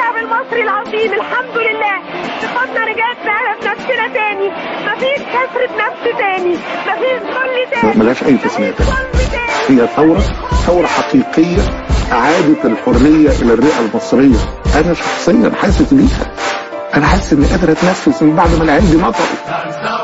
الشعب المصري العظيم الحمد لله ثقتنا رجعت فعلا بنفسنا تاني مفيش كسرة نفس تاني مفيش ذل تاني ملهاش أي تسمية مفيش تانية. ظلم تاني هي ثورة ثورة حقيقية أعادت الحرية إلى الرئة المصرية أنا شخصيا حاسس بيها أنا حاسس إني قادر أتنفس من بعد ما أنا عندي مطر